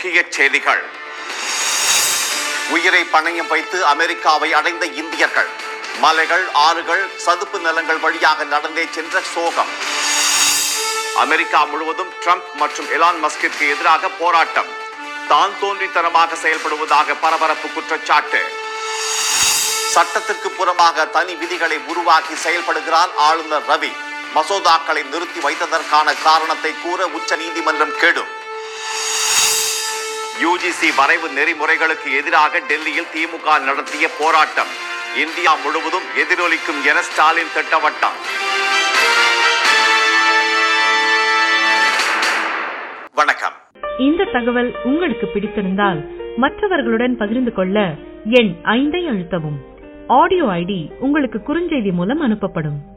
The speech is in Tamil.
முக்கிய செய்திகள் உயிரை பணயம் வைத்து அமெரிக்காவை அடைந்த இந்தியர்கள் மலைகள் ஆறுகள் சதுப்பு நிலங்கள் வழியாக நடந்தே சென்ற சோகம் அமெரிக்கா முழுவதும் ட்ரம்ப் மற்றும் எலான் மஸ்கிற்கு எதிராக போராட்டம் தான் தோன்றித்தனமாக செயல்படுவதாக பரபரப்பு குற்றச்சாட்டு சட்டத்திற்கு புறமாக தனி விதிகளை உருவாக்கி செயல்படுகிறார் ஆளுநர் ரவி மசோதாக்களை நிறுத்தி வைத்ததற்கான காரணத்தை கூற உச்ச நீதிமன்றம் கெடும் யுஜிசி வரைவு நெறிமுறைகளுக்கு எதிராக டெல்லியில் திமுக நடத்திய போராட்டம் இந்தியா முழுவதும் எதிரொலிக்கும் என ஸ்டாலின் திட்டவட்டம் வணக்கம் இந்த தகவல் உங்களுக்கு பிடித்திருந்தால் மற்றவர்களுடன் பகிர்ந்து கொள்ள எண் ஐந்தை அழுத்தவும் ஆடியோ ஐடி உங்களுக்கு குறுஞ்செய்தி மூலம் அனுப்பப்படும்